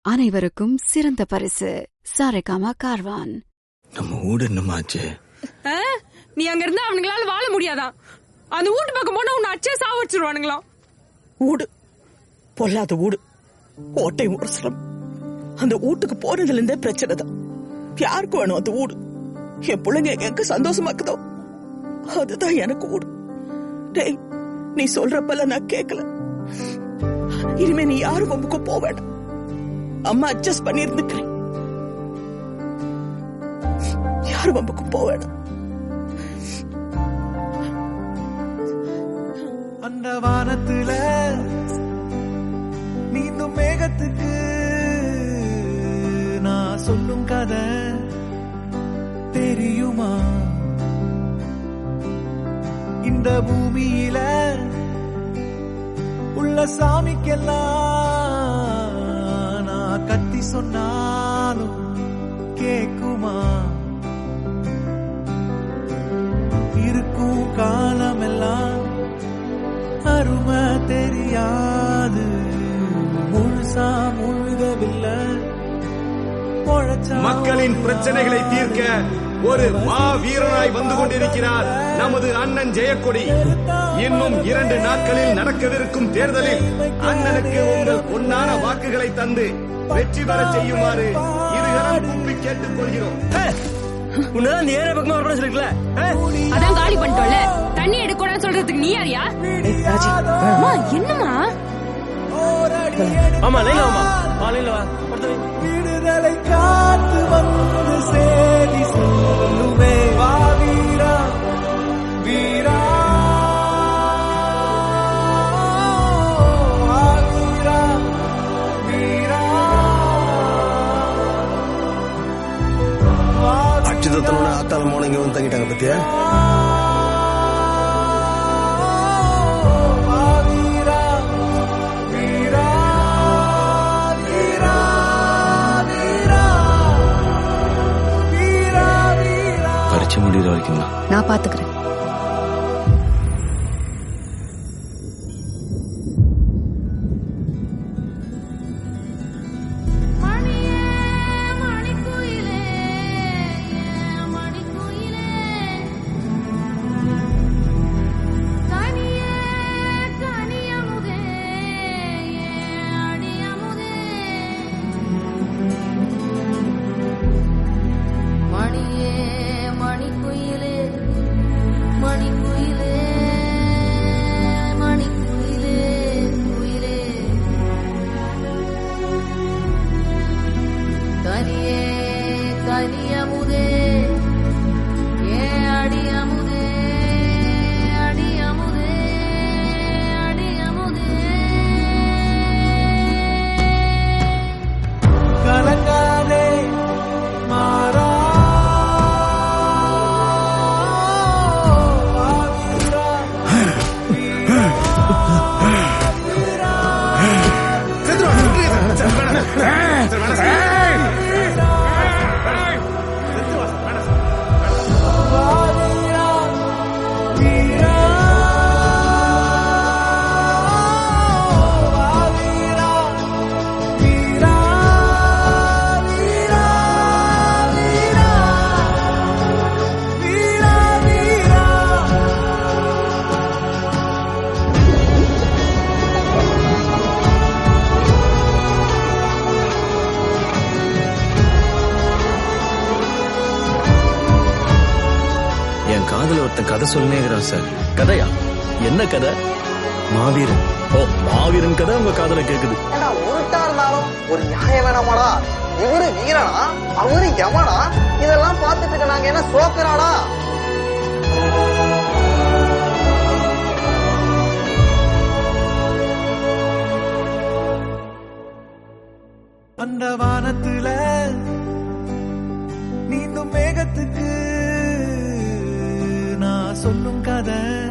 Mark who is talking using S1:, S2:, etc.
S1: அனைவருக்கும் சிறந்த பரிசு சாரேகாமா கார்வான்
S2: நம்ம ஊடு என்னமாச்சு
S3: ஆ? நீ அங்க இருந்தா அவனுங்களால வாழ முடியாதான் அந்த வீட்டு பக்கம் போனா உன்னை அச்சே சாவடிச்சிருவானுங்களாம்
S4: ஊடு பொல்லாத ஊடு ஓட்டை முரசலம் அந்த வீட்டுக்கு போனதுல இருந்தே பிரச்சனை தான் யாருக்கு வேணும் அந்த ஊடு என் பிள்ளைங்க எங்க சந்தோஷமாக்குதோ அதுதான் எனக்கு ஊடு டேய் நீ சொல்றப்பெல்லாம் நான் கேட்கல இனிமே நீ யாரு வம்புக்கும் போக வேண்டாம் அம்மா அட்ஜஸ்ட் பண்ணி இருந்துக்கிறேன் யாரு வம்புக்கும் போக வேண்டாம்
S5: அந்த வானத்துல நீந்தும் மேகத்துக்கு நான் சொல்லும் கதை தெரியுமா இந்த பூமியில உள்ள சாமிக்கெல்லாம் நான் கத்தி சொன்னாலும் கேக்குமா இருக்கும் காலமெல்லாம் அருமை தெரியாது முழுசா முழுகவில்லை பொழைச்சா
S6: மக்களின் பிரச்சனைகளை தீர்க்க ஒரு மா வீரனாய் வந்து கொண்டிருக்கிறார் நமது அண்ணன் ஜெயக்கொடி இன்னும் இரண்டு நாட்களில் நடக்கவிருக்கும் தேர்தலில் அண்ணனுக்கு உங்கள் பொன்னான வாக்குகளை தந்து வெற்றி பெற செய்யுமாறு இருகரம் கூப்பி கேட்டுக் கொள்கிறோம்
S2: உன்னதான் நீ ஏற பக்கமா வரணும்னு சொல்லிருக்கல
S3: அதான் காலி பண்ணிட்டோம்ல தண்ணி எடுக்கூடாதுன்னு சொல்றதுக்கு நீ யாரியா அம்மா என்னம்மா
S2: ஆமா லைன்ல வாமா வா லைன்ல வா படுத்து வை.
S5: விடுதலை காத்து வந்து சேதி சொல்லுமே வா வீரா வீரா வா வீரா வீரா வா
S2: அச்சுதத்தனோட ஆத்தால மோன இங்க வந்து தங்கிட்டாங்க பத்தியா
S5: வா வீரா வீரா வீரா வீரா வீரா வீரா
S2: பறிச்சு முடிகிற வரைக்கும் தான்
S1: நான் பாத்துக்கிறேன்
S7: மணியே மணிக்குயிலே மணிக்குயிலே கனியே கனியமுதே அடியமுதே மணியே மணிக்குயிலே மணிக்குயிலே மணிக்குயிலே குயிலே கனியே கனியமுதே ஏ அடியமுதே அடியமுதே அடியமுதே
S5: கலங்காதே மாறா வா வீரா வீரா வீரா வா வீரா வீரா வா வீரா வீரா வீரா வீரா வீரா வீரா
S2: என் காதல ஒருத்தன் கதை சொல்லுங்கிறான் சார் கதையா என்ன கதை மாவீரன் ஓ மாவீரன் கதை உங்க காதல கேக்குது
S8: ஏடா உருட்டா இருந்தாலும் ஒரு நியாயம் வேணாமாடா இவரு வீரனா அவரு எவனா இதெல்லாம் பார்த்துட்டு இருக்க நாங்க என்ன சோக்கராடா
S5: அந்த வானத்துல நீந்தும் மேகத்துக்கு நான் சொல்லும் கதை